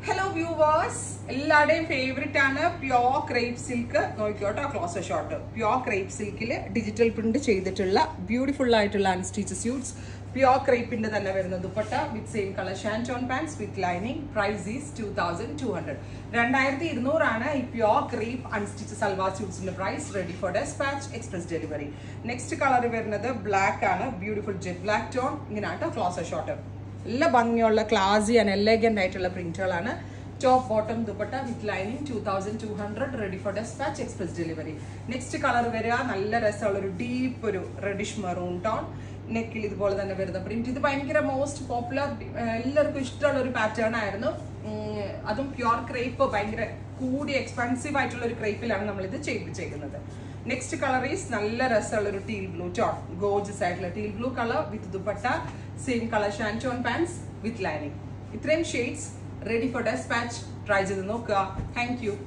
hello viewers എല്ലാവരുടെയും favourite ആണ് pure crepe silk നോക്കിക്കോട്ടോ ക്ലോസർ ഷോർട്ട് പ്യോർ ക്രേപ്പ് സിൽക്കിൽ ഡിജിറ്റൽ പ്രിന്റ് ചെയ്തിട്ടുള്ള ബ്യൂട്ടിഫുൾ ആയിട്ടുള്ള അൺസ്റ്റിച്ച് സ്യൂട്ട്സ് പ്യോർ ക്രേപ്പിന്റെ തന്നെ വരുന്ന dupatta with same colour shantoon pants with lining price is two thousand two hundred രണ്ടായിരത്തി ഇരുന്നൂറാണ് ഈ പ്യോർ ക്രേപ്പ് അൺസ്റ്റിച്ച് സൽവാർ സ്യൂട്ട്സിന്റെ price ready for dispatch express delivery next colour വരുന്നത് ബ്ലാക്ക് ആണ് ബ്യൂട്ടിഫുൾ ജെറ്റ് ബ്ലാക്ക് ടോൺ ഇങ്ങനെയാട്ടോ ക്ലോസർ ഷോർട്ട് നല്ല ഭംഗിയുള്ള classy and elegant ആയിട്ടുള്ള പ്രിന്റുകളാണ് top bottom dupatta with lining two thousand two hundred ready for dispatch express delivery next colour വരിക നല്ല രസമുള്ള ഒരു ഡീപ്പ് ഒരു റെഡിഷ് മെറൂൺ ടോൺ നെക്കിൽ ഇതുപോലെ തന്നെ വരുന്ന പ്രിന്റ് ഇത് ഭയങ്കര മോസ്റ്റ് പോപ്പുലർ എല്ലാവർക്കും ഇഷ്ടമുള്ള ഒരു പാറ്റേൺ ആയിരുന്നു ഉം, അതും പ്യുവർ ക്രേപ്പ് ഭയങ്കര കൂടി എക്സ്പെൻസീവ് ആയിട്ടുള്ള ഒരു ക്രേപ്പിലാണ് നമ്മൾ ഇത് ചെയ്യിപ്പിച്ചേക്കുന്നത് നെക്സ്റ്റ് കളർ ഈസ് നല്ല രസമുള്ള ഒരു ടീൽ ബ്ലൂ ടോൺ ഗോജസ് ആയിട്ടുള്ള teal blue colour with dupatta same colour shantoon pants with lining ഇത്രയും shades ready for dispatch try ചെയ്ത് നോക്കുക താങ്ക് യു